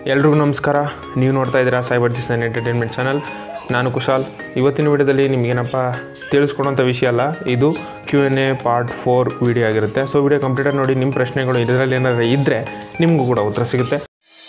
ಎಲ್ರಿಗೂ ನಮಸ್ಕಾರ ನೀವು ನೋಡ್ತಾ ಇದ್ದೀರಾ ಸೈಬರ್ ಜಿಸನ್ ಎಂಟರ್ಟೈನ್ಮೆಂಟ್ ಚಾನಲ್ ನಾನು ಕುಶಾಲ್ ಇವತ್ತಿನ ವಿಡಿಯೋದಲ್ಲಿ ನಿಮಗೇನಪ್ಪ ತಿಳಿಸ್ಕೊಡೋಂಥ ವಿಷಯ ಅಲ್ಲ ಇದು Q N A part four video ಆಗಿರುತ್ತೆ ಸೊ ವಿಡಿಯೋ ಕಂಪ್ಲೀಟಾಗಿ ನೋಡಿ ನಿಮ್ಮ ಪ್ರಶ್ನೆಗಳು ಇದರಲ್ಲಿ ಏನಾದರೂ ಇದ್ದರೆ ನಿಮಗೂ ಕೂಡ ಉತ್ತರ ಸಿಗುತ್ತೆ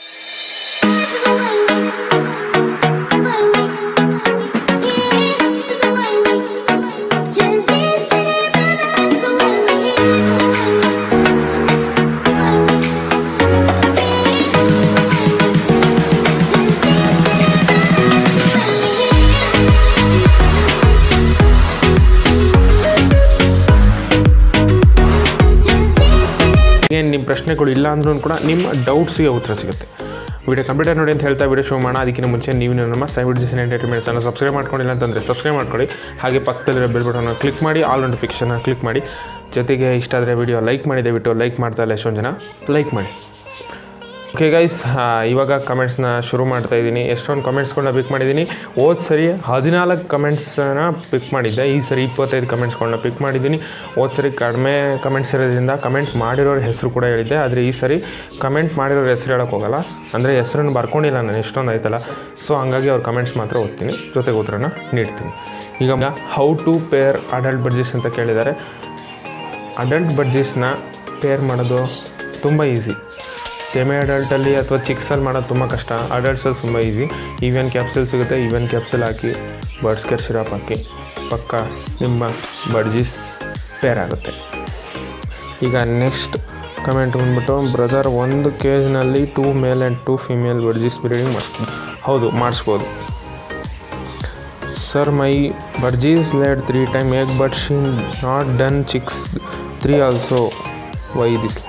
ಏನು ನಿಮ್ಮ ಪ್ರಶ್ನೆಗಳು ಇಲ್ಲ ಅಂದ್ರೂ ಕೂಡ ನಿಮ್ಮ ಡೌಟ್ಸಿಗೆ ಉತ್ತರ ಸಿಗುತ್ತೆ ವಿಡಿಯೋ ಕಂಪ್ಲೀಟ್ ನೋಡಿ ಅಂತ ಹೇಳ್ತಾ ವಿಡಿಯೋ ಶೋ ಮಾಡೋಣ ಅದಕ್ಕಿಂತ ಮುಂಚೆ ನೀವು ನಮ್ಮ cyber design entertainment channel subscribe ಮಾಡ್ಕೊಂಡಿಲ್ಲ ಅಂತಂದರೆ ಸಬ್ಸ್ಕ್ರೈಬ್ ಮಾಡ್ಕೊಳ್ಳಿ ಹಾಗೆ ಪಕ್ಕದಲ್ಲಿರೋ ಬೆಲ್ ಬಟನ್ನ ಕ್ಲಿಕ್ ಮಾಡಿ ಆಲ್ ನೋಟಿಫಿಕೇಷನ್ನ ಕ್ಲಿಕ್ ಮಾಡಿ ಜೊತೆಗೆ ಇಷ್ಟ ಆದರೆ ವಿಡಿಯೋ ಲೈಕ್ ಮಾಡಿ ದಯವಿಟ್ಟು ಲೈಕ್ ಮಾಡ್ತಾ ಇಲ್ಲ ಎಷ್ಟೊಂದು ಜನ ಲೈಕ್ ಮಾಡಿ ಓಕೆ ಗೈಸ್ ಇವಾಗ ಕಮೆಂಟ್ಸ್ನ ಶುರು ಮಾಡ್ತಾ ಇದ್ದೀನಿ ಎಷ್ಟೊಂದು ಕಮೆಂಟ್ಸ್ಗಳನ್ನ ಪಿಕ್ ಮಾಡಿದ್ದೀನಿ ಹೋದ ಸರಿ ಹದಿನಾಲ್ಕು ಕಮೆಂಟ್ಸನ್ನ ಪಿಕ್ ಮಾಡಿದ್ದೆ ಈ ಸರಿ ಇಪ್ಪತ್ತೈದು ಕಮೆಂಟ್ಸ್ಗಳನ್ನ ಪಿಕ್ ಮಾಡಿದ್ದೀನಿ ಹೋದ ಸರಿ ಕಡಿಮೆ ಕಮೆಂಟ್ಸ್ ಇರೋದ್ರಿಂದ ಕಮೆಂಟ್ ಮಾಡಿರೋರ ಹೆಸರು ಕೂಡ ಹೇಳಿದ್ದೆ ಆದರೆ ಈ ಸರಿ ಕಮೆಂಟ್ ಮಾಡಿರೋರ ಹೆಸರು ಹೇಳೋಕ್ಕೆ ಹೋಗಲ್ಲ ಅಂದರೆ ಹೆಸರನ್ನು ಬರ್ಕೊಂಡಿಲ್ಲ ನಾನು ಎಷ್ಟೊಂದು ಆಯ್ತಲ್ಲ ಸೊ ಹಂಗಾಗಿ ಅವ್ರ ಕಮೆಂಟ್ಸ್ ಮಾತ್ರ ಓದ್ತೀನಿ ಜೊತೆಗೆ ಉತ್ತರನ ನೀಡ್ತೀನಿ ಈಗ how to pair adult budgies ಅಂತ ಕೇಳಿದ್ದಾರೆ ಅಡಲ್ಟ್ ಬಡ್ಜೆಸ್ನ ಪೇರ್ ಮಾಡೋದು ತುಂಬ ಈಸಿ ಸೆಮಿ ಅಡಲ್ಟಲ್ಲಿ ಅಥವಾ ಚಿಕ್ಸಲ್ಲಿ ಮಾಡೋದು ತುಂಬ ಕಷ್ಟ ಅಡಲ್ಟ್ಸಲ್ಲಿ ತುಂಬ ಈಸಿ ಈವೆನ್ ಕ್ಯಾಪ್ಸೂಲ್ ಸಿಗುತ್ತೆ ಈವೆನ್ ಕ್ಯಾಪ್ಸೂಲ್ ಹಾಕಿ ಬರ್ಡ್ಸ್ ಕೇರ್ ಸಿರಪ್ ಹಾಕಿ ಪಕ್ಕ ನಿಮ್ಮ ಬಡ್ಜೀಸ್ ಪೇರ್ ಆಗುತ್ತೆ ಈಗ ನೆಕ್ಸ್ಟ್ ಕಮೆಂಟ್ ಬಂದ್ಬಿಟ್ಟು ಬ್ರದರ್ ಒಂದು ಕೇಜ್ನಲ್ಲಿ two male and two female budgies breeding ಮಾಡಿಸ್ಬೋದು ಹೌದು ಮಾಡಿಸ್ಬೋದು sir my budgies laid three time egg but she not done chicks three also why this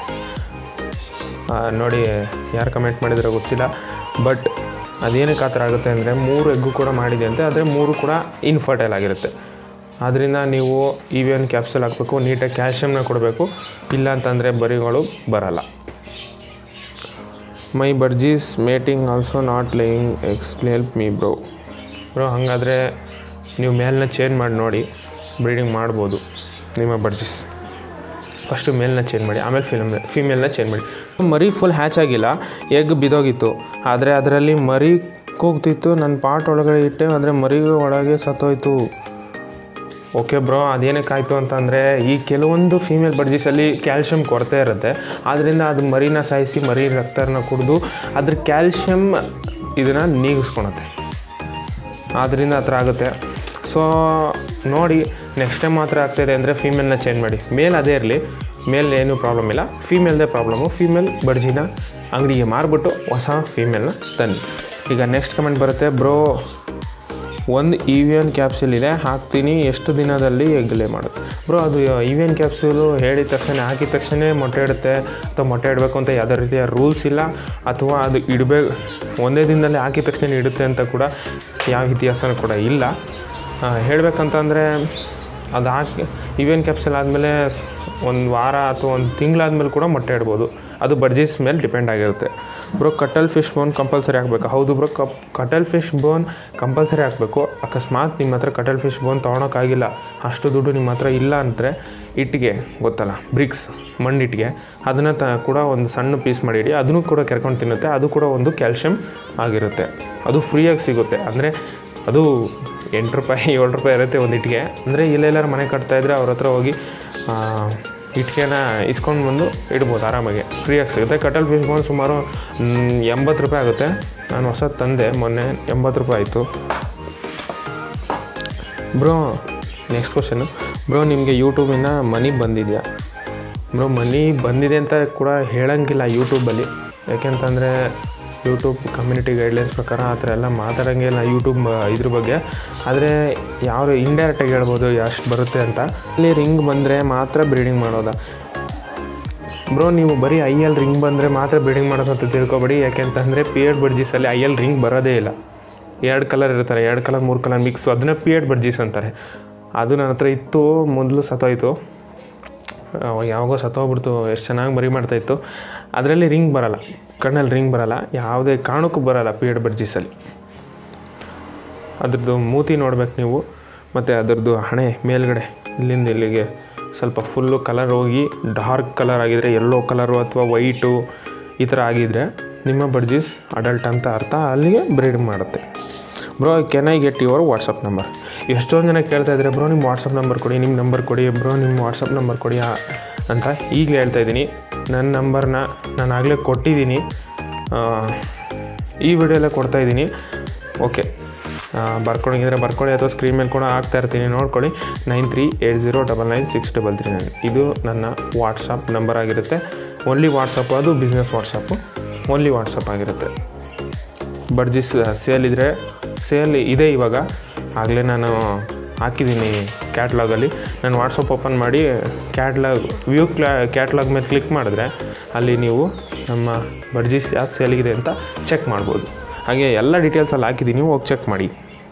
ನೋಡಿ ಯಾರು ಕಮೆಂಟ್ ಮಾಡಿದ್ರೆ ಗೊತ್ತಿಲ್ಲ ಬಟ್ ಅದೇನಕ್ಕೆ ಆ ಥರ ಆಗುತ್ತೆ ಅಂದರೆ ಮೂರು ಎಗ್ಗು ಕೂಡ ಮಾಡಿದೆ ಅಂತೆ ಆದರೆ ಮೂರು ಕೂಡ ಇನ್ಫರ್ಟೈಲ್ ಆಗಿರುತ್ತೆ ಆದ್ದರಿಂದ ನೀವು ಇ ವಿ ಎನ್ ಕ್ಯಾಪ್ಸೂಲ್ ಹಾಕಬೇಕು ನೀಟಾಗಿ ಕ್ಯಾಲ್ಶಿಯಮ್ನ ಕೊಡಬೇಕು ಇಲ್ಲ ಅಂತಂದರೆ ಬರಿಗಳು ಬರಲ್ಲ my budgies mating also not laying explain me bro bro ಹಾಗಾದರೆ ನೀವು ಮೇಲ್ನ ಚೇಂಜ್ ಮಾಡಿ ನೋಡಿ ಬ್ರೀಡಿಂಗ್ ಮಾಡ್ಬೋದು ನಿಮ್ಮ ಬರ್ಜೀಸ್ ಫಸ್ಟು ಮೇಲ್ನ ಚೇಂಜ್ ಮಾಡಿ ಆಮೇಲೆ ಫಿಲ್ಮ್ ಫಿಮೇಲ್ನ ಚೇಂಜ್ ಮಾಡಿ ಮರಿ ಫುಲ್ ಹ್ಯಾಚ್ ಆಗಿಲ್ಲ ಎಗ್ ಬಿದೋಗಿತ್ತು ಆದರೆ ಅದರಲ್ಲಿ ಮರಿ ಕೂಗ್ತಿತ್ತು ನನ್ನ ಪಾಟ್ ಒಳಗಡೆ ಇಟ್ಟೆ ಆದರೆ ಮರಿ ಒಳಗೆ ಸತ್ತೋಯ್ತು ಓಕೆ ಬ್ರೋ ಅದೇನಕ್ಕಾಯ್ತು ಅಂತಂದರೆ ಈ ಕೆಲವೊಂದು ಫೀಮೇಲ್ ಬರ್ಜೀಸಲ್ಲಿ ಕ್ಯಾಲ್ಶಿಯಂ ಕೊರತೆ ಇರುತ್ತೆ ಆದ್ದರಿಂದ ಅದು ಮರಿನ ಸಾಯಿಸಿ ಮರಿ ರಕ್ತನ ಕುಡಿದು ಅದ್ರ ಕ್ಯಾಲ್ಶಿಯಂ ಇದನ್ನು ನೀಗಿಸ್ಕೊಳತ್ತೆ ಆದ್ದರಿಂದ ಆ ಥರ ಆಗುತ್ತೆ ಸೊ ನೋಡಿ ನೆಕ್ಸ್ಟ್ ಟೈಮ್ ಮಾತ್ರ ಆಗ್ತಾಯಿದೆ ಅಂದರೆ ಫೀಮೇಲ್ನ ಚೇಂಜ್ ಮಾಡಿ ಮೇಲ್ ಅದೇ ಇರಲಿ ಮೇಲ್ ಏನೂ ಪ್ರಾಬ್ಲಮ್ ಇಲ್ಲ ಫೀಮೇಲ್ದೇ ಪ್ರಾಬ್ಲಮ್ಮು ಫೀಮೇಲ್ ಬಡ್ಜಿನ ಅಂಗಡಿಗೆ ಮಾರಿಬಿಟ್ಟು ಹೊಸ ಫೀಮೇಲ್ನ ತನ್ನಿ ಈಗ ನೆಕ್ಸ್ಟ್ ಕಮೆಂಟ್ ಬರುತ್ತೆ ಬ್ರೋ ಒಂದು ಇ ವಿ ಎನ್ ಕ್ಯಾಪ್ಸೂಲ್ ಇದೆ ಹಾಕ್ತೀನಿ ಎಷ್ಟು ದಿನದಲ್ಲಿ ಎಗ್ಲೆ ಮಾಡುತ್ತೆ ಬ್ರೋ ಅದು ಇ ವಿ ಎನ್ ಕ್ಯಾಪ್ಸೂಲು ಹೇಳಿದ ತಕ್ಷಣ ಹಾಕಿದ ತಕ್ಷಣ ಮೊಟ್ಟೆ ಇಡುತ್ತೆ ಅಥವಾ ಮೊಟ್ಟೆ ಇಡಬೇಕು ಅಂತ ಯಾವುದೇ ರೀತಿಯ ರೂಲ್ಸ್ ಇಲ್ಲ ಅಥವಾ ಅದು ಇಡಬೇಕು ಒಂದೇ ದಿನದಲ್ಲಿ ಹಾಕಿದ ತಕ್ಷಣ ಇಡುತ್ತೆ ಅಂತ ಕೂಡ ಯಾವ ಇತಿಹಾಸನೂ ಕೂಡ ಇಲ್ಲ ಹೇಳಬೇಕಂತಂದರೆ ಅದು ಹಾಕಿ ಇ ವಿ ಎನ್ ಕ್ಯಾಪ್ಸೂಲ್ ಆದಮೇಲೆ ಒಂದು ವಾರ ಅಥವಾ ಒಂದು ತಿಂಗಳಾದ್ಮೇಲೆ ಕೂಡ ಮೊಟ್ಟೆ ಇಡ್ಬೋದು ಅದು ಬಡ್ಜೀಸ್ ಮೇಲೆ ಡಿಪೆಂಡ್ ಆಗಿರುತ್ತೆ bro cuttlefish bone compulsory ಹಾಕಬೇಕು ಹೌದು bro cup cuttlefish bone compulsory ಹಾಕಬೇಕು ಅಕಸ್ಮಾತ್ ನಿಮ್ಮ ಹತ್ರ ಕಟಲ್ ಫಿಶ್ ಬೋನ್ ತೊಗೊಳಕ್ಕಾಗಿಲ್ಲ ಅಷ್ಟು ದುಡ್ಡು ನಿಮ್ಮ ಹತ್ರ ಇಲ್ಲ ಅಂದರೆ ಇಟ್ಟಿಗೆ ಗೊತ್ತಲ್ಲ ಬ್ರಿಕ್ಸ್ ಮಣ್ಣಿಟ್ಟಿಗೆ ಅದನ್ನು ತ ಕೂಡ ಒಂದು ಸಣ್ಣ ಪೀಸ್ ಮಾಡಿಡಿ ಅದನ್ನು ಕೂಡ ಕೆರ್ಕೊಂಡು ತಿನ್ನುತ್ತೆ ಅದು ಕೂಡ ಒಂದು ಕ್ಯಾಲ್ಶಿಯಂ ಆಗಿರುತ್ತೆ ಅದು ಫ್ರೀಯಾಗಿ ಸಿಗುತ್ತೆ ಅಂದರೆ ಅದು ಎಂಟು ರೂಪಾಯಿ ಏಳು ರೂಪಾಯಿ ಇರುತ್ತೆ ಒಂದು ಇಟ್ಟಿಗೆ ಅಂದರೆ ಇಲ್ಲೆಲ್ಲರೂ ಮನೆ ಕಟ್ತಾಯಿದ್ರೆ ಅವ್ರ ಹತ್ರ ಹೋಗಿ ಇಟ್ಟಿಗೆನ ಇಸ್ಕೊಂಡು ಬಂದು ಇಡ್ಬೋದು ಆರಾಮಾಗಿ ಫ್ರೀಯಾಗಿ ಸಿಗುತ್ತೆ ಕಟಲ್ ಫಿಶ್ ಬೋನ್ ಸುಮಾರು ಎಂಬತ್ತು ರೂಪಾಯಿ ಆಗುತ್ತೆ ನಾನು ಹೊಸ ತಂದೆ ಮೊನ್ನೆ ಎಂಬತ್ತು ರೂಪಾಯಿ ಆಯಿತು ಬ್ರೋ ನೆಕ್ಸ್ಟ್ ಕ್ವಶನು ಬ್ರೋ ನಿಮಗೆ ಯೂಟ್ಯೂಬಿಂದ ಮನಿ ಬಂದಿದೆಯಾ ಬ್ರೋ ಮನಿ ಬಂದಿದೆ ಅಂತ ಕೂಡ ಹೇಳೋಂಗಿಲ್ಲ ಯೂಟ್ಯೂಬಲ್ಲಿ ಯಾಕೆಂತಂದರೆ ಯೂಟ್ಯೂಬ್ ಕಮ್ಯುನಿಟಿ ಗೈಡ್ಲೈನ್ಸ್ ಪ್ರಕಾರ ಆ ಥರ ಎಲ್ಲ ಮಾತಾಡೋಂಗಿಲ್ಲ ಯೂಟ್ಯೂಬ್ ಇದ್ರ ಬಗ್ಗೆ ಆದರೆ ಯಾವ ಇಂಡೈರೆಕ್ಟಾಗಿ ಹೇಳ್ಬೋದು ಎಷ್ಟು ಬರುತ್ತೆ ಅಂತ ಅಲ್ಲಿ ರಿಂಗ್ ಬಂದರೆ ಮಾತ್ರ ಬ್ರೀಡಿಂಗ್ ಮಾಡೋದ ಬ್ರೋ ನೀವು ಬರೀ ಐ ಎಲ್ ರಿಂಗ್ ಬಂದರೆ ಮಾತ್ರ ಬ್ರೀಡಿಂಗ್ ಮಾಡೋದು ಅಂತ ತಿಳ್ಕೊಬೇಡಿ ಯಾಕೆಂತಂದರೆ ಪಿಯರ್ಡ್ ಬಡ್ಜೀಸಲ್ಲಿ ಐ ಎಲ್ ರಿಂಗ್ ಬರೋದೇ ಇಲ್ಲ ಎರಡು ಕಲರ್ ಇರ್ತಾರೆ ಎರಡು ಕಲರ್ ಮೂರು ಕಲರ್ ಮಿಕ್ಸ್ ಅದನ್ನ ಪಿಯರ್ಡ್ ಬಡ್ಜೀಸ್ ಅಂತಾರೆ ಅದು ನನ್ನ ಹತ್ರ ಇತ್ತು ಮೊದಲು ಸತ್ತೋಯ್ತು ಯಾವಾಗೋ ಸತ್ತೋಗ್ಬಿಡ್ತು ಎಷ್ಟು ಚೆನ್ನಾಗಿ ಮರಿ ಮಾಡ್ತಾಯಿತ್ತು ಅದರಲ್ಲಿ ರಿಂಗ್ ಬರಲ್ಲ ಕಣ್ಣಲ್ಲಿ ರಿಂಗ್ ಬರಲ್ಲ ಯಾವುದೇ ಕಾರಣಕ್ಕೂ ಬರಲ್ಲ ಪಿಯರ್ಡ್ ಬಡ್ಜೀಸಲ್ಲಿ ಅದ್ರದ್ದು ಮೂತಿ ನೋಡ್ಬೇಕು ನೀವು ಮತ್ತು ಅದರದ್ದು ಹಣೆ ಮೇಲ್ಗಡೆ ಇಲ್ಲಿಂದ ಇಲ್ಲಿಗೆ ಸ್ವಲ್ಪ ಫುಲ್ಲು ಕಲರ್ ಹೋಗಿ ಡಾರ್ಕ್ ಕಲರ್ ಆಗಿದ್ರೆ ಯೆಲ್ಲೋ ಕಲರು ಅಥವಾ ವೈಟು ಈ ಥರ ಆಗಿದ್ರೆ ನಿಮ್ಮ ಬರ್ಜೀಸ್ ಅಡಲ್ಟ್ ಅಂತ ಅರ್ಥ ಅಲ್ಲಿಗೆ ಬ್ರೀಡ್ ಮಾಡುತ್ತೆ bro can I get your WhatsApp number ಎಷ್ಟೊಂದು ಜನ ಕೇಳ್ತಾ ಇದ್ದಾರೆ ಬ್ರೋ ನಿಮ್ಮ ವಾಟ್ಸಪ್ ನಂಬರ್ ಕೊಡಿ ನಿಮ್ಮ ನಂಬರ್ ಕೊಡಿ ಬ್ರೋ ನಿಮ್ಮ ವಾಟ್ಸಪ್ ನಂಬರ್ ಕೊಡಿ ಆ- ಅಂತ ಈಗಲೇ ಹೇಳ್ತಾ ಇದ್ದೀನಿ ನನ್ನ ನಂಬರ್ನ ನಾನು ಆಗಲೇ ಕೊಟ್ಟಿದ್ದೀನಿ ಆ, ಈ ವಿಡಿಯೋಲ್ಲೇ ಕೊಡ್ತಾ ಇದ್ದೀನಿ ಓಕೆ ಬರ್ಕೊಂಡಿದ್ರೆ ಬರ್ಕೊಳ್ಳಿ ಅಥವಾ ಸ್ಕ್ರೀನ್ ಮೇಲೆ ಕೂಡ ಹಾಕ್ತಾ ಇರ್ತೀನಿ ನೋಡ್ಕೊಳ್ಳಿ nine three eight zero double nine six double three nine ಇದು ನನ್ನ ವಾಟ್ಸಪ್ ನಂಬರ್ ಆಗಿರುತ್ತೆ ಓನ್ಲಿ ವಾಟ್ಸಪ್ಪು ಅದು ಬಿಸ್ನೆಸ್ ವಾಟ್ಸಪ್ಪು ಓನ್ಲಿ ವಾಟ್ಸಪ್ ಆಗಿರುತ್ತೆ ಬರ್ಜಿಸ್ ಸೇಲ್ ಇದ್ದರೆ ಸೇಲ್ ಇದೆ ಇವಾಗ ಆಗಲೇ ನಾನು ಹಾಕಿದ್ದೀನಿ ಕ್ಯಾಟ್ಲಾಗಲ್ಲಿ ನಾನು ವಾಟ್ಸಪ್ ಓಪನ್ ಮಾಡಿ ಕ್ಯಾಟ್ಲಾಗ್ ವ್ಯೂ ಕ್ಲಾ ಕ್ಯಾಟ್ಲಾಗ್ ಮೇಲೆ ಕ್ಲಿಕ್ ಮಾಡಿದ್ರೆ ಅಲ್ಲಿ ನೀವು ನಮ್ಮ ಬರ್ಜಿಸ್ ಯಾವ್ದು ಸೇಲಿಗಿದೆ ಅಂತ ಚೆಕ್ ಮಾಡ್ಬೋದು ಹಾಗೆ ಎಲ್ಲ ಡೀಟೇಲ್ಸಲ್ಲಿ ಹಾಕಿದ್ದೀನಿ ಹೋಗಿ ಚೆಕ್ ಮಾಡಿ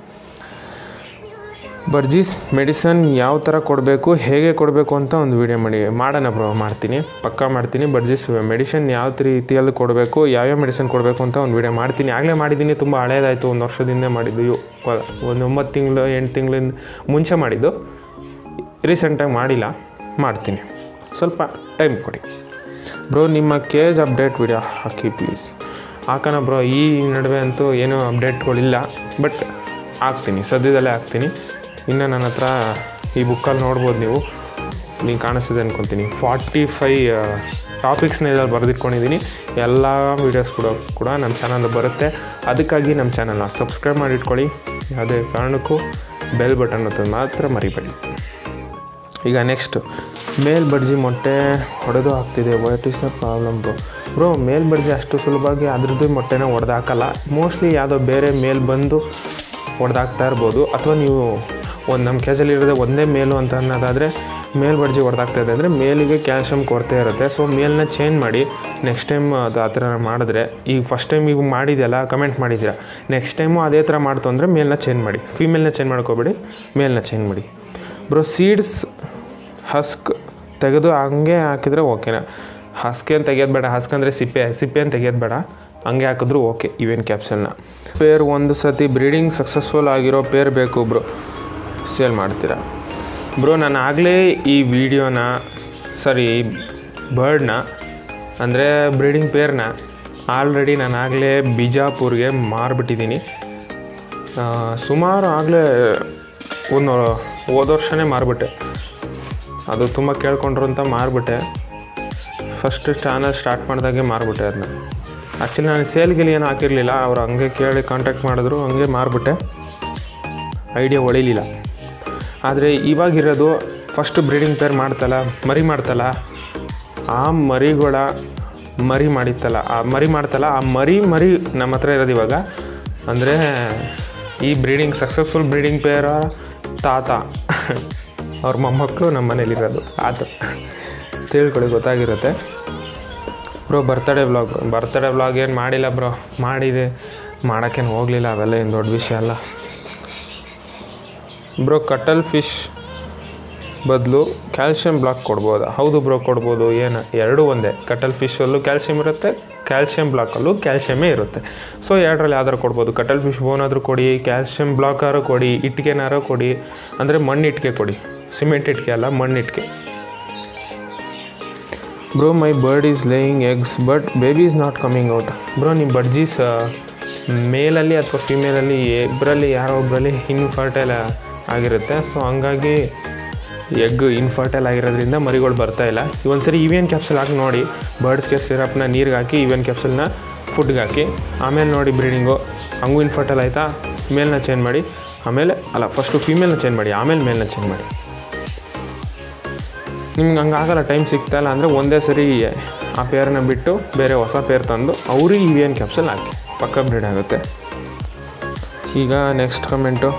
ಬರ್ಜೀಸ್ ಮೆಡಿಸನ್ ಯಾವ ಥರ ಕೊಡಬೇಕು ಹೇಗೆ ಕೊಡಬೇಕು ಅಂತ ಒಂದು ವೀಡಿಯೋ ಮಾಡಿ ಮಾಡೋಣ ಬ್ರೋ ಮಾಡ್ತೀನಿ ಪಕ್ಕಾ ಮಾಡ್ತೀನಿ ಬರ್ಜೀಸ್ ಮೆಡಿಸನ್ ಯಾವ ರೀತಿಯಲ್ಲಿ ಕೊಡಬೇಕು ಯಾವ್ಯಾವ ಮೆಡಿಸನ್ ಕೊಡಬೇಕು ಅಂತ ಒಂದು ವೀಡಿಯೋ ಮಾಡ್ತೀನಿ ಆಗಲೇ ಮಾಡಿದ್ದೀನಿ ತುಂಬ ಹಳೇದಾಯಿತು ಒಂದು ವರ್ಷದಿಂದ ಮಾಡಿದ್ದು ಇವ್- ಒಂದು ಒಂಬತ್ತು ತಿಂಗಳು ಎಂಟು ತಿಂಗಳಿಂದ ಮುಂಚೆ ಮಾಡಿದ್ದು ರೀಸೆಂಟಾಗಿ ಮಾಡಿಲ್ಲ ಮಾಡ್ತೀನಿ ಸ್ವಲ್ಪ ಟೈಮ್ ಕೊಡಿ ಬ್ರೋ ನಿಮ್ಮ ಕೇಜ್ ಅಪ್ಡೇಟ್ ವಿಡಿಯೋ ಹಾಕಿ ಪ್ಲೀಸ್ ಹಾಕೋಣ ಬ್ರೋ ಈ ನಡುವೆ ಅಂತೂ ಏನೂ ಅಪ್ಡೇಟ್ಗಳಿಲ್ಲ ಬಟ್ ಹಾಕ್ತೀನಿ ಸದ್ಯದಲ್ಲೇ ಹಾಕ್ತೀನಿ ಇನ್ನು ನನ್ನ ಹತ್ರ ಈ ಬುಕ್ಕಲ್ಲಿ ನೋಡ್ಬೋದು ನೀವು ನೀವು ಕಾಣಿಸ್ತಿದೆ ಅಂದ್ಕೊತೀನಿ ಫಾರ್ಟಿ ಫೈ ಟಾಪಿಕ್ಸ್ನ ಇದ್ರಲ್ಲಿ ಬರೆದಿಟ್ಕೊಂಡಿದ್ದೀನಿ ಎಲ್ಲ ವೀಡಿಯೋಸ್ ಕೂಡ ಕೂಡ ನಮ್ಮ ಚಾನಲ್ ಬರುತ್ತೆ ಅದಕ್ಕಾಗಿ ನಮ್ಮ ಚಾನಲ್ನ ಸಬ್ಸ್ಕ್ರೈಬ್ ಮಾಡಿ ಇಟ್ಕೊಳ್ಳಿ ಯಾವುದೇ ಕಾರಣಕ್ಕೂ ಬೆಲ್ ಬಟನ್ ಒತ್ತೋದು ಮಾತ್ರ ಮರಿಬೇಡಿ ಈಗ ನೆಕ್ಸ್ಟ್ ಮೇಲ್ ಬಡ್ಜಿ ಮೊಟ್ಟೆ ಹೊಡೆದು ಹಾಕ್ತಿದೆ what is the problem bro bro male budgie ಅಷ್ಟು ಸುಲಭವಾಗಿ ಅದ್ರದ್ದು ಮೊಟ್ಟೆನ ಹೊಡೆದು ಹಾಕಲ್ಲ ಮೋಸ್ಟ್ಲಿ ಯಾವುದೋ ಬೇರೆ ಮೇಲ್ ಬಂದು ಹೊಡೆದಾಕ್ತಾ ಇರ್ಬೋದು ಅಥವಾ ನೀವು ಒಂದು ನಮ್ಮ ಕೇಜಲ್ಲಿ ಇರೋದೇ ಒಂದೇ ಮೇಲು ಅಂತ ಅನ್ನೋದಾದರೆ ಮೇಲ್ ಬಡ್ಜಿ ಹೊಡೆದಾಗ್ತಾ ಇದೆ ಅಂದರೆ ಮೇಲಿಗೆ ಕ್ಯಾಲ್ಶಿಯಮ್ ಕೊರತೆ ಇರುತ್ತೆ ಸೊ ಮೇಲ್ನ ಚೇಂಜ್ ಮಾಡಿ ನೆಕ್ಸ್ಟ್ ಟೈಮ್ ಅದು ಆ ಥರ ಮಾಡಿದ್ರೆ ಈಗ ಫಸ್ಟ್ ಟೈಮ್ ಈಗ ಮಾಡಿದೆಯಲ್ಲ ಕಮೆಂಟ್ ಮಾಡಿದ್ದೀರಾ ನೆಕ್ಸ್ಟ್ ಟೈಮು ಅದೇ ಥರ ಮಾಡ್ತು ಅಂದರೆ ಮೇಲ್ನ ಚೇಂಜ್ ಮಾಡಿ ಫೀಮೇಲ್ನ ಚೇಂಜ್ ಮಾಡ್ಕೋಬೇಡಿ ಮೇಲ್ನ ಚೇಂಜ್ ಮಾಡಿ ಬ್ರೋ ಸೀಡ್ಸ್ ಹಸ್ಕ್ ತೆಗೆದು ಹಂಗೆ ಹಾಕಿದರೆ ಓಕೆನಾ ಹಸ್ಕೆ ಅಂತ ತೆಗಿಯೋದು ಬೇಡ ಹಸ್ಕ್ ಅಂದರೆ ಸಿಪ್ಪೆ ಸಿಪ್ಪೆ ಅಂತ ತೆಗಿಯೋದು ಬೇಡ ಹಂಗೆ ಹಾಕಿದ್ರು ಓಕೆ ಇವೇನು ಕ್ಯಾಪ್ಸಲ್ನ ಪೇರ್ ಒಂದು ಸತಿ ಬ್ರೀಡಿಂಗ್ ಸಕ್ಸಸ್ಫುಲ್ ಆಗಿರೋ ಪೇರ್ ಬೇಕು ಬ್ರೋ ಸೇಲ್ ಮಾಡ್ತೀರಾ ಬ್ರೋ ನಾನು ಆಗಲೇ ಈ ವಿಡಿಯೋನ ಸಾರಿ ಬರ್ಡ್ನ ಅಂದರೆ ಬ್ರೀಡಿಂಗ್ ಪೇರ್ನ ಆಲ್ರೆಡಿ ನಾನು ಆಗಲೇ ಬಿಜಾಪುರ್ಗೆ ಮಾರಿಬಿಟ್ಟಿದ್ದೀನಿ ಸುಮಾರು ಆಗಲೇ ಒಂದು ಹೋದ ವರ್ಷನೇ ಮಾರಿಬಿಟ್ಟೆ ಅದು ತುಂಬ ಕೇಳ್ಕೊಂಡ್ರು ಅಂತ ಮಾರಿಬಿಟ್ಟೆ ಫಸ್ಟ್ ಚಾನಲ್ ಸ್ಟಾರ್ಟ್ ಮಾಡಿದಾಗೆ ಮಾರಿಬಿಟ್ಟೆ ಅದನ್ನ ಆ್ಯಕ್ಚುಲಿ ನಾನು ಸೇಲ್ಗಿಲ್ ಏನು ಹಾಕಿರಲಿಲ್ಲ ಅವ್ರು ಹಂಗೆ ಕೇಳಿ ಕಾಂಟ್ಯಾಕ್ಟ್ ಮಾಡಿದ್ರು ಹಂಗೆ ಮಾರಿಬಿಟ್ಟೆ ಐಡಿಯಾ ಹೊಳಿಲಿಲ್ಲ ಆದರೆ ಇವಾಗಿರೋದು ಫಸ್ಟ್ ಬ್ರೀಡಿಂಗ್ ಪೇರ್ ಮಾಡ್ತಲ್ಲ ಮರಿ ಮಾಡ್ತಲ್ಲ ಆ ಮರಿಗಳ ಮರಿ ಮಾಡಿತ್ತಲ್ಲ ಆ ಮರಿ ಮಾಡ್ತಲ್ಲ ಆ ಮರಿ ಮರಿ ನಮ್ಮ ಹತ್ರ ಇರೋದು ಇವಾಗ ಅಂದರೆ ಈ ಬ್ರೀಡಿಂಗ್ ಸಕ್ಸಸ್ಫುಲ್ ಬ್ರೀಡಿಂಗ್ ಪೇರ ತಾತ ಅವ್ರ ಮೊಮ್ಮಕ್ಕಳು ನಮ್ಮ ಮನೇಲಿರೋದು ಆತ ತಿಳ್ಕೊಳ್ಳಿ ಗೊತ್ತಾಗಿರುತ್ತೆ bro birthday vlog birthday vlog ಏನು ಮಾಡಿಲ್ಲ ಬ್ರೋ ಮಾಡಿದೆ ಮಾಡೋಕ್ಕೇನು ಹೋಗಲಿಲ್ಲ ಅವೆಲ್ಲ ಏನು ದೊಡ್ಡ ವಿಷಯ ಅಲ್ಲ ಬ್ರೋ ಕಟಲ್ ಫಿಶ್ ಬದಲು ಕ್ಯಾಲ್ಶಿಯಂ ಬ್ಲಾಕ್ ಕೊಡ್ಬೋದಾ ಹೌದು ಬ್ರೋ ಕೊಡ್ಬೋದು ಏನು ಎರಡೂ ಒಂದೇ ಕಟಲ್ ಫಿಶಲ್ಲೂ ಕ್ಯಾಲ್ಶಿಯಂ ಇರುತ್ತೆ ಕ್ಯಾಲ್ಶಿಯಂ ಬ್ಲಾಕಲ್ಲೂ ಕ್ಯಾಲ್ಶಿಯಮೇ ಇರುತ್ತೆ ಸೊ ಎರಡರಲ್ಲಿ ಯಾವ್ದಾರು ಕೊಡ್ಬೋದು ಕಟಲ್ ಫಿಶ್ ಬೋನಾದರೂ ಕೊಡಿ ಕ್ಯಾಲ್ಶಿಯಂ ಬ್ಲಾಕಾರು ಕೊಡಿ ಇಟ್ಟಿಗೆನಾರು ಕೊಡಿ ಅಂದರೆ ಮಣ್ಣು ಇಟ್ಟಿಗೆ ಕೊಡಿ ಸಿಮೆಂಟ್ ಇಟ್ಟಿಗೆ ಅಲ್ಲ ಮಣ್ಣು ಇಟ್ಟಿಗೆ bro my bird is laying eggs but baby is not coming out bro ನಿಮ್ಮ ಬಡ್ಜೀಸ್ ಮೇಲಲ್ಲಿ ಅಥವಾ ಫಿಮೇಲಲ್ಲಿ ಇಬ್ಬರಲ್ಲಿ ಯಾರೋ ಒಬ್ಬರಲ್ಲಿ ಇನ್ಫರ್ಟೈಲ್ ಆಗಿರುತ್ತೆ ಸೊ ಹಂಗಾಗಿ ಎಗ್ ಇನ್ಫರ್ಟೈಲ್ ಆಗಿರೋದ್ರಿಂದ ಮರಿಗಳು ಬರ್ತಾ ಇಲ್ಲ ಒಂದು ಸರಿ ಇವಿಯನ್ ಕ್ಯಾಪ್ಸಲ್ ಹಾಕಿ ನೋಡಿ ಬರ್ಡ್ಸ್ಗೆ ಸಿರಪ್ನ ನೀರಿಗೆ ಹಾಕಿ ಇವಿಯನ್ ಕ್ಯಾಪ್ಸಲ್ನ ಫುಡ್ಗೆ ಹಾಕಿ ಆಮೇಲೆ ನೋಡಿ ಬ್ರೀಡಿಂಗು ಹಂಗೂ ಇನ್ಫರ್ಟೈಲ್ ಆಯಿತಾ ಮೇಲ್ನ ಚೇಂಜ್ ಮಾಡಿ ಆಮೇಲೆ ಅಲ್ಲ ಫಸ್ಟು ಫಿಮೇಲ್ನ ಚೇಂಜ್ ಮಾಡಿ ಆಮೇಲೆ ಮೇಲ್ನ ಚೇಂಜ್ ಮಾಡಿ ನಿಮ್ಗೆ ಹಂಗೆ ಆಗಲ್ಲ ಟೈಮ್ ಸಿಗ್ತಾ ಇಲ್ಲ ಅಂದರೆ ಒಂದೇ ಸರಿ ಆ ಪೇರನ್ನ ಬಿಟ್ಟು ಬೇರೆ ಹೊಸ ಪೇರ್ ತಂದು ಅವ್ರಿಗೆ ಇ ವಿ ಎನ್ ಕ್ಯಾಪ್ಸಲ್ ಹಾಕಿ ಪಕ್ಕ ಬ್ರೀಡ್ ಆಗುತ್ತೆ ಈಗ ನೆಕ್ಸ್ಟ್ ಕಮೆಂಟು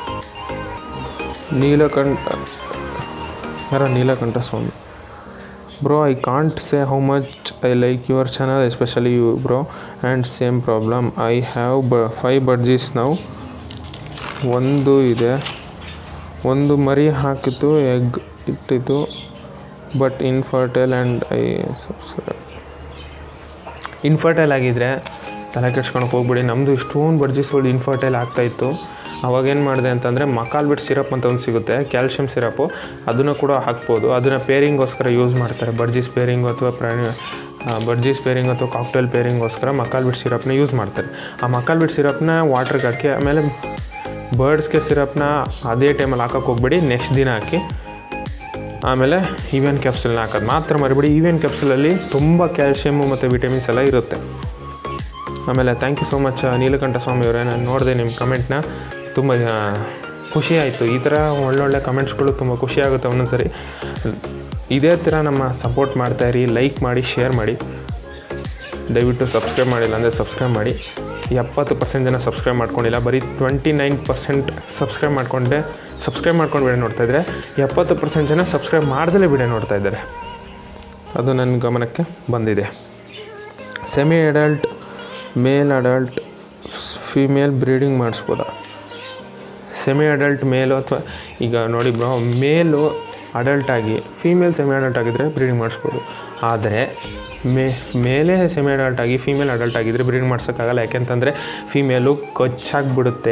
ನೀಲಕಂಠ ಯಾರೋ Neelakanta Swamy bro I can't say how much I like your channel especially you bro and same problem I have ಬ ಫೈವ್ ಬಡ್ಜೀಸ್ ನಾವು ಒಂದು ಇದೆ ಒಂದು ಮರಿ ಹಾಕಿತು ಎಗ್ ಇಟ್ಟಿತು but infertile and I subscribe infertile ಆಗಿದ್ದರೆ ತಲೆ ಕೆಡ್ಸ್ಕೊಳಕ್ಕೆ ಹೋಗ್ಬಿಡಿ ನಮ್ಮದು ಇಷ್ಟೊಂದು ಬಡ್ಜಿಸ್ಗಳು ಇನ್ಫರ್ಟೈಲ್ ಆಗ್ತಾಯಿತ್ತು ಅವಾಗೇನು ಮಾಡಿದೆ ಅಂತಂದರೆ ಮಕಾಲ್ ಬಿಟ್ ಸಿರಪ್ ಅಂತ ಒಂದು ಸಿಗುತ್ತೆ ಕ್ಯಾಲ್ಶಿಯಂ ಸಿರಪ್ಪು ಅದನ್ನು ಕೂಡ ಹಾಕ್ಬೋದು ಅದನ್ನು ಪೇರಿಂಗೋಸ್ಕರ ಯೂಸ್ ಮಾಡ್ತಾರೆ ಬಡ್ಜಿಸ್ ಪೇರಿಂಗು ಅಥವಾ ಪ್ರಾಣಿ ಬರ್ಜೀಸ್ ಪೇರಿಂಗ್ ಅಥವಾ ಕಾಕ್ಟೇಲ್ ಪೇರಿಂಗೋಸ್ಕರ ಮಕಾಲ್ ಬಿಟ್ ಸಿರಪ್ನ ಯೂಸ್ ಮಾಡ್ತಾರೆ ಆ ಮಕಾಲ್ ಬಿಟ್ ಸಿರಪ್ನ ವಾಟ್ರಿಗೆ ಹಾಕಿ ಆಮೇಲೆ ಬರ್ಡ್ಸ್ಗೆ ಸಿರಪ್ನ ಅದೇ ಟೈಮಲ್ಲಿ ಹಾಕೋಕೆ ಹೋಗ್ಬೇಡಿ ನೆಕ್ಸ್ಟ್ ದಿನ ಹಾಕಿ ಆಮೇಲೆ ಇವೆನ್ ಕ್ಯಾಪ್ಸುಲ್ನ ಹಾಕೋದು ಮಾತ್ರ ಮರಿಬೇಡಿ ಇವೆನ್ ಕ್ಯಾಪ್ಸುಲಲ್ಲಿ ತುಂಬ ಕ್ಯಾಲ್ಶಿಯಮ್ಮು ಮತ್ತು ವಿಟಮಿನ್ಸ್ ಎಲ್ಲ ಇರುತ್ತೆ ಆಮೇಲೆ thank you so much Neelakantha Swamy ಅವರೇ ನಾನು ನೋಡಿದೆ ನಿಮ್ಮ ಕಮೆಂಟ್ನ ತುಂಬ ಆ, ಖುಷಿ ಆಯಿತು ಈ ಥರ ಒಳ್ಳೊಳ್ಳೆ ಕಮೆಂಟ್ಸ್ಗಳು ತುಂಬ ಖುಷಿ ಆಗುತ್ತೆ ಒಂದೊಂದು ಸರಿ ಇದೇ ಥರ ನಮ್ಮ ಸಪೋರ್ಟ್ ಮಾಡ್ತಾಯಿರಿ ಲೈಕ್ ಮಾಡಿ ಶೇರ್ ಮಾಡಿ ದಯವಿಟ್ಟು ಸಬ್ಸ್ಕ್ರೈಬ್ ಮಾಡಿಲ್ಲ ಅಂದರೆ ಸಬ್ಸ್ಕ್ರೈಬ್ ಮಾಡಿ ಎಪ್ಪತ್ತು ಪರ್ಸೆಂಟ್ ಜನ ಸಬ್ಸ್ಕ್ರೈಬ್ ಮಾಡ್ಕೊಂಡಿಲ್ಲ ಬರೀ ಟ್ವೆಂಟಿ ನೈನ್ ಪರ್ಸೆಂಟ್ ಸಬ್ಸ್ಕ್ರೈಬ್ ಮಾಡ್ಕೊಂಡೆ ಸಬ್ಸ್ಕ್ರೈಬ್ ಮಾಡ್ಕೊಂಡು ವಿಡಿಯೋ ನೋಡ್ತಾ ಇದ್ದಾರೆ ಎಪ್ಪತ್ತು ಪರ್ಸೆಂಟ್ ಜನ ಸಬ್ಸ್ಕ್ರೈಬ್ ಮಾಡ್ದಲೇ ವಿಡಿಯೋ ನೋಡ್ತಾ ಇದ್ದಾರೆ ಅದು ನನ್ನ ಗಮನಕ್ಕೆ ಬಂದಿದೆ semi adult male adult female breeding ಮಾಡಿಸ್ಬೋದಾ ಸೆಮಿ ಅಡಲ್ಟ್ ಮೇಲು ಅಥವಾ ಈಗ ನೋಡಿ ಬ್ರೋ ಮೇಲು ಅಡಲ್ಟ್ ಆಗಿ ಫೀಮೇಲ್ ಸೆಮಿ ಅಡಲ್ಟ್ ಆಗಿದ್ದರೆ ಬ್ರೀಡಿಂಗ್ ಮಾಡಿಸ್ಬೋದು ಆದರೆ ಮೇ ಮೇಲೆ ಸೆಮಿ ಅಡಲ್ಟ್ ಆಗಿ ಫೀಮೇಲ್ ಅಡಲ್ಟ್ ಆಗಿದ್ದರೆ ಬ್ರೀಡಿಂಗ್ ಮಾಡ್ಸೋಕ್ಕಾಗಲ್ಲ ಯಾಕೆಂತಂದರೆ ಫೀಮೇಲು ಕೊಚ್ಚಾಗ್ಬಿಡುತ್ತೆ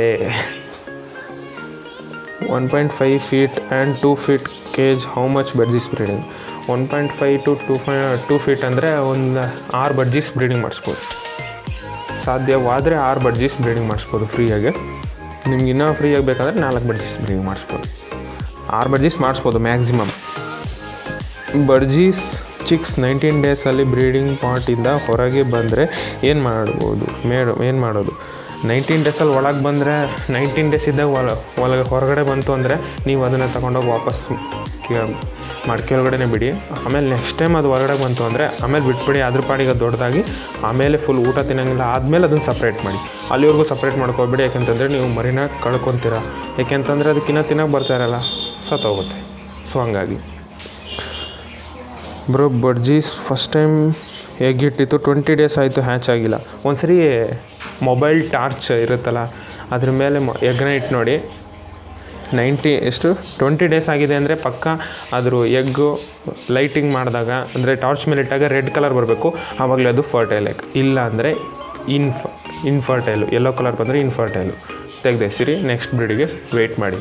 one point five feet and two feet cage how much budgies breeding one point five to two five two feet ಅಂದರೆ ಒಂದು ಆರು ಬಡ್ಜೀಸ್ ಬ್ರೀಡಿಂಗ್ ಮಾಡಿಸ್ಬೋದು ಸಾಧ್ಯವಾದರೆ ಆರು ಬಡ್ಜೀಸ್ ಬ್ರೀಡಿಂಗ್ ಮಾಡಿಸ್ಬೋದು ಫ್ರೀಯಾಗಿ ನಿಮ್ಗೆ ಇನ್ನೂ ಫ್ರೀಯಾಗಿ ಬೇಕಂದರೆ ನಾಲ್ಕು ಬಡ್ಜೀಸ್ ಬ್ರೀಡಿಂಗ್ ಮಾಡಿಸ್ಬೋದು ಆರು ಬಡ್ಜೀಸ್ ಮಾಡಿಸ್ಬೋದು ಮ್ಯಾಕ್ಸಿಮಮ್ ಬರ್ಜೀಸ್ ಚಿಕ್ಸ್ ನೈನ್ಟೀನ್ ಡೇಸಲ್ಲಿ ಬ್ರೀಡಿಂಗ್ ಪಾಟಿಂದ ಹೊರಗೆ ಬಂದರೆ ಏನು ಮಾಡ್ಬೋದು ಮೇಡ್ ಏನು ಮಾಡೋದು ನೈನ್ಟೀನ್ ಡೇಸಲ್ಲಿ ಒಳಗೆ ಬಂದರೆ ನೈನ್ಟೀನ್ ಡೇಸ್ ಇದ್ದಾಗ ಒಳ ಒಳಗೆ ಹೊರಗಡೆ ಬಂತು ಅಂದರೆ ನೀವು ಅದನ್ನು ತಗೊಂಡೋಗಿ ವಾಪಸ್ ಮಡಿಕೆ ಒಳಗಡೆ ಬಿಡಿ ಆಮೇಲೆ ನೆಕ್ಸ್ಟ್ ಟೈಮ್ ಅದು ಹೊರಗಡೆ ಬಂತು ಅಂದರೆ ಆಮೇಲೆ ಬಿಟ್ಬಿಡಿ ಅದ್ರ ಪಾಡಿಗೆ ಅದು ದೊಡ್ಡದಾಗಿ ಆಮೇಲೆ ಫುಲ್ ಊಟ ತಿನ್ನಂಗಿಲ್ಲ ಆದಮೇಲೆ ಅದನ್ನು ಸಪ್ರೇಟ್ ಮಾಡಿ ಅಲ್ಲಿವರೆಗೂ ಸಪ್ರೇಟ್ ಮಾಡ್ಕೊಬೇಡಿ ಯಾಕೆಂತಂದರೆ ನೀವು ಮರಿನ ಕಳ್ಕೊತೀರ ಯಾಕೆಂತಂದರೆ ಅದಕ್ಕಿನ್ನ ತಿನ್ನೋಕೆ ಬರ್ತಾ ಇರಲ್ಲ ಸತ್ತೋಗುತ್ತೆ ಸೊ ಹಂಗಾಗಿ ಬ್ರೋ ಬಡ್ಜೀಸ್ ಫಸ್ಟ್ ಟೈಮ್ ಹೇಗಿಟ್ಟಿತ್ತು ಟ್ವೆಂಟಿ ಡೇಸ್ ಆಯಿತು ಹ್ಯಾಚ್ ಆಗಿಲ್ಲ ಒಂದ್ಸರಿ ಮೊಬೈಲ್ ಟಾರ್ಚ್ ಇರುತ್ತಲ್ಲ ಅದ್ರ ಮೇಲೆ ಮೊ ಎಗ್ನ ಇಟ್ಟು ನೋಡಿ ನೈಂಟಿ ಎಷ್ಟು ಟ್ವೆಂಟಿ ಡೇಸ್ ಆಗಿದೆ ಅಂದರೆ ಪಕ್ಕ ಅದ್ರ ಎಗ್ಗು ಲೈಟಿಂಗ್ ಮಾಡಿದಾಗ ಅಂದರೆ ಟಾರ್ಚ್ ಮೇಲೆ ಇಟ್ಟಾಗ ರೆಡ್ ಕಲರ್ ಬರಬೇಕು ಆವಾಗಲೇ ಅದು ಫರ್ಟೈಲ್ ಎಗ್ ಇಲ್ಲ ಅಂದರೆ ಇನ್ಫ ಇನ್ಫರ್ಟೈಲು ಯೆಲ್ಲೋ ಕಲರ್ ಬಂದರೆ ಇನ್ಫರ್ಟೈಲು ತೆಗೆದೇಸಿರಿ ನೆಕ್ಸ್ಟ್ ಬ್ರೀಡಿಗೆ ವೆಯ್ಟ್ ಮಾಡಿ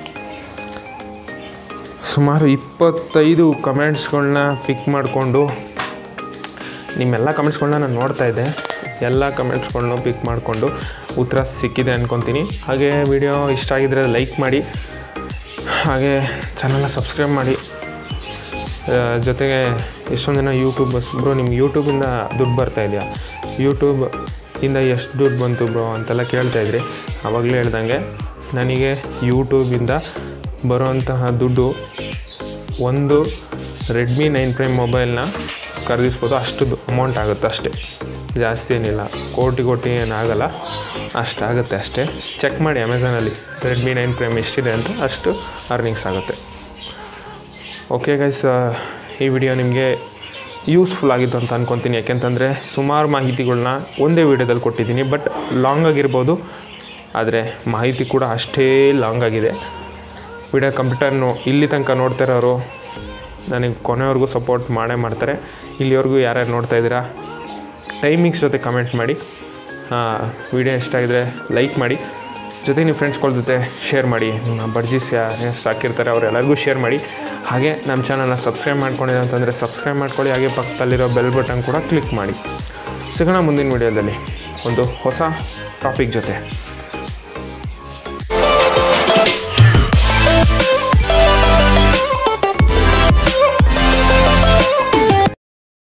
ಸುಮಾರು ಇಪ್ಪತ್ತೈದು ಕಮೆಂಟ್ಸ್ಗಳನ್ನ ಪಿಕ್ ಮಾಡಿಕೊಂಡು ನಿಮ್ಮೆಲ್ಲ ಕಮೆಂಟ್ಸ್ಗಳನ್ನ ನಾನು ನೋಡ್ತಾ ಇದ್ದೆ ಎಲ್ಲ ಕಮೆಂಟ್ಸ್ಗಳ್ನ ಪಿಕ್ ಮಾಡಿಕೊಂಡು ಉತ್ತರ ಸಿಕ್ಕಿದೆ ಅಂದ್ಕೊತೀನಿ ಹಾಗೆ ವಿಡಿಯೋ ಇಷ್ಟ ಆಗಿದ್ರೆ ಲೈಕ್ ಮಾಡಿ ಹಾಗೆ ಚಾನಲ್ನ ಸಬ್ಸ್ಕ್ರೈಬ್ ಮಾಡಿ ಆ, ಜೊತೆಗೆ ಎಷ್ಟೊಂದು ಜನ ಯೂಟ್ಯೂಬರ್ಸ್ ಬ್ರೋ ನಿಮ್ಗೆ ಯೂಟ್ಯೂಬಿಂದ ದುಡ್ಡು ಬರ್ತಾ ಇದೆಯಾ ಯೂಟ್ಯೂಬ್ ಇಂದ ಎಷ್ಟು ದುಡ್ಡು ಬಂತು ಬ್ರೋ ಅಂತೆಲ್ಲ ಕೇಳ್ತಾ ಇದ್ರಿ ಆವಾಗಲೇ ಹೇಳ್ದಂಗೆ ನನಗೆ ಯೂಟ್ಯೂಬಿಂದ ಬರೋಂತಹ ದುಡ್ಡು ಒಂದು ರೆಡ್ಮಿ ನೈನ್ ಪ್ರೈಮ್ ಮೊಬೈಲ್ನ ಖರೀದಿಸ್ಬೋದು ಅಷ್ಟು ಅಮೌಂಟ್ ಆಗುತ್ತೆ ಅಷ್ಟೇ ಜಾಸ್ತಿ ಏನಿಲ್ಲ ಕೋಟಿ ಕೋಟಿ ಏನಾಗಲ್ಲ ಅಷ್ಟಾಗುತ್ತೆ ಅಷ್ಟೇ ಚೆಕ್ ಮಾಡಿ ಅಮೆಝಾನಲ್ಲಿ ರೆಡ್ಮಿ ನೈನ್ ಪ್ರೈಮ್ ಎಷ್ಟಿದೆ ಅಂತ ಅಷ್ಟು ಅರ್ನಿಂಗ್ಸ್ ಆಗುತ್ತೆ ಓಕೆ ಗೈಸ್ ಈ ವಿಡಿಯೋ ನಿಮಗೆ ಯೂಸ್ಫುಲ್ ಆಗಿತ್ತು ಅಂತ ಅಂದ್ಕೊತೀನಿ ಯಾಕೆಂತಂದರೆ ಸುಮಾರು ಮಾಹಿತಿಗಳನ್ನ ಒಂದೇ ವಿಡಿಯೋದಲ್ಲಿ ಕೊಟ್ಟಿದ್ದೀನಿ ಬಟ್ ಲಾಂಗ್ ಆಗಿರ್ಬೋದು ಆದರೆ ಮಾಹಿತಿ ಕೂಡ ಅಷ್ಟೇ ಲಾಂಗ್ ಆಗಿದೆ ವಿಡಿಯೋ ಕಂಪ್ಯೂಟರ್ನು ಇಲ್ಲಿ ತನಕ ನೋಡ್ತಾ ಇರೋರು ನನಗೆ ಕೊನೆವರೆಗೂ ಸಪೋರ್ಟ್ ಮಾಡೇ ಮಾಡ್ತಾರೆ ಇಲ್ಲಿವರೆಗೂ ಯಾರ್ಯಾರು ನೋಡ್ತಾ ಇದ್ದೀರಾ ಟೈಮಿಂಗ್ಸ್ ಜೊತೆ ಕಮೆಂಟ್ ಮಾಡಿ ವಿಡಿಯೋ ಇಷ್ಟ ಆಗಿದ್ರೆ ಲೈಕ್ ಮಾಡಿ ಜೊತೆ ನಿಮ್ಮ ಫ್ರೆಂಡ್ಸ್ಗಳ ಜೊತೆ ಶೇರ್ ಮಾಡಿ ನಿಮ್ಮ ಬರ್ಜೀಸ್ ಯಾರು ಸಾಕಿರ್ತಾರೆ ಅವರೆಲ್ಲರಿಗೂ ಶೇರ್ ಮಾಡಿ ಹಾಗೆ ನಮ್ಮ ಚಾನಲ್ನ ಸಬ್ಸ್ಕ್ರೈಬ್ ಮಾಡ್ಕೊಂಡಿಲ್ಲ ಅಂತಂದರೆ ಸಬ್ಸ್ಕ್ರೈಬ್ ಮಾಡ್ಕೊಳ್ಳಿ ಹಾಗೆ ಪಕ್ಕದಲ್ಲಿರೋ ಬೆಲ್ ಬಟನ್ ಕೂಡ ಕ್ಲಿಕ್ ಮಾಡಿ ಸಿಗೋಣ ಮುಂದಿನ ವಿಡಿಯೋದಲ್ಲಿ ಒಂದು ಹೊಸ ಟಾಪಿಕ್ ಜೊತೆ